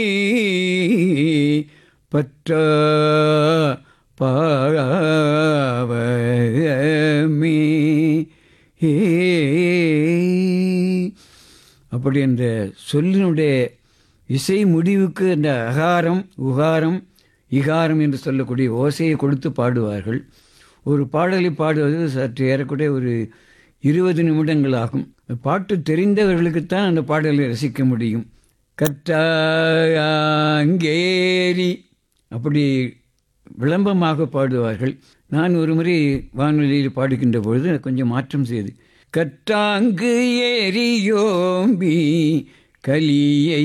பற்ற பாவமே அப்படி அந்த சொல்லினுடைய இசை முடிவுக்கு அந்த அகாரம் உகாரம் இகாரம் என்று சொல்லக்கூடிய ஓசையை கொடுத்து பாடுவார்கள் ஒரு பாடலை பாடுவது சற்று ஏறக்கூடிய ஒரு இருபது நிமிடங்கள் ஆகும் பாட்டு தெரிந்தவர்களுக்குத்தான் அந்த பாடலை ரசிக்க முடியும் கட்டாங்கேரி அப்படி விளம்பமாக பாடுவார்கள் நான் ஒரு முறை வானொலியில் பாடுகின்ற பொழுது கொஞ்சம் மாற்றம் செய்து கட்டாங்கு ஏரியோம்பி கலியை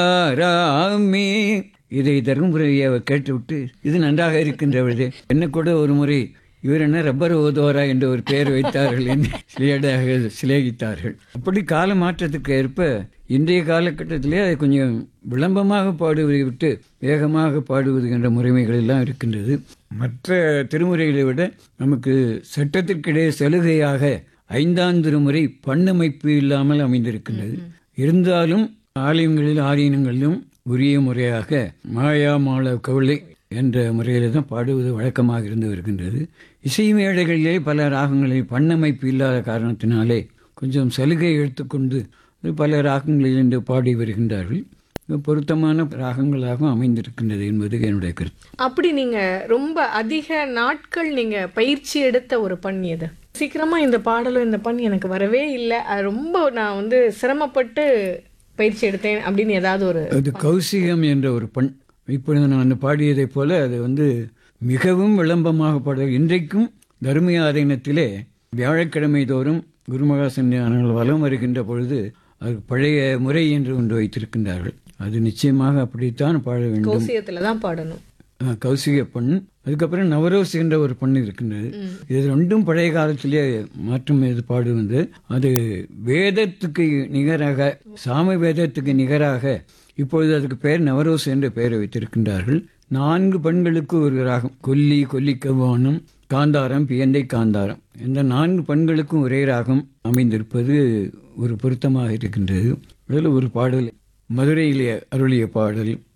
வாராமே இதை தருமபுரியை கேட்டுவிட்டு இது நன்றாக இருக்கின்றது என்ன கூட ஒரு முறை இவர் என்ன ரப்பர் ஓதோரா என்று ஒரு பெயர் வைத்தார்கள் என்று சிலையடாக சிலேகித்தார்கள் அப்படி கால மாற்றத்துக்கு ஏற்ப இன்றைய காலகட்டத்திலே அதை கொஞ்சம் விளம்பமாக பாடுவதை விட்டு வேகமாக பாடுவது என்ற முறைமைகள் எல்லாம் இருக்கின்றது மற்ற திருமுறைகளை விட நமக்கு சட்டத்திற்கிடையே சலுகையாக ஐந்தாம் திருமுறை பண்ணமைப்பு இல்லாமல் அமைந்திருக்கின்றது இருந்தாலும் ஆலயங்களில் ஆதீனங்களிலும் உரிய முறையாக மாயா மால கவுளை என்ற முறையில் தான் பாடுவது வழக்கமாக இருந்து வருகின்றது இசை மேடைகளிலே பல ராகங்களில் பண்ணமைப்பு இல்லாத காரணத்தினாலே கொஞ்சம் சலுகை எடுத்துக்கொண்டு பல ராகங்களில் இன்று பாடி வருகின்றார்கள் பொருத்தமான ராகங்களாகவும் அமைந்திருக்கின்றது என்பது என்னுடைய கருத்து அப்படி நீங்க ரொம்ப அதிக நாட்கள் நீங்க பயிற்சி எடுத்த ஒரு பண் எது சீக்கிரமா இந்த பாடலும் இந்த பண் எனக்கு வரவே இல்லை அது ரொம்ப நான் வந்து சிரமப்பட்டு பயிற்சி எடுத்தேன் அப்படின்னு ஏதாவது ஒரு அது கௌசிகம் என்ற ஒரு பண் இப்பொழுது நான் அந்த பாடியதைப் போல அது வந்து மிகவும் விளம்பமாக பாட இன்றைக்கும் தர்மிய ஆதீனத்திலே வியாழக்கிழமை தோறும் குருமகா சன்னியானங்கள் வலம் வருகின்ற பொழுது அது பழைய முறை என்று ஒன்று வைத்திருக்கின்றார்கள் அது நிச்சயமாக அப்படித்தான் பாட வேண்டும் கௌசியத்துல தான் பாடணும் அஹ், கௌசிக பெண் அதுக்கப்புறம் நவரோஸ் என்ற ஒரு பெண் இருக்கின்றது இது ரெண்டும் பழைய காலத்திலே மாற்றம் இது பாடுவது அது வேதத்துக்கு நிகராக சாம வேதத்துக்கு நிகராக இப்பொழுது அதுக்கு பெயர் நவரோஸ் என்ற பெயரை வைத்திருக்கின்றார்கள் நான்கு பெண்களுக்கு ஒரு ராகம் கொல்லி கொல்லிக்கவானம் காந்தாரம் பியந்தை காந்தாரம் இந்த நான்கு பெண்களுக்கும் ஒரே ராகம் அமைந்திருப்பது ஒரு பொருத்தமாக இருக்கின்றது அதில் ஒரு பாடல் மதுரையிலே அருளிய பாடல்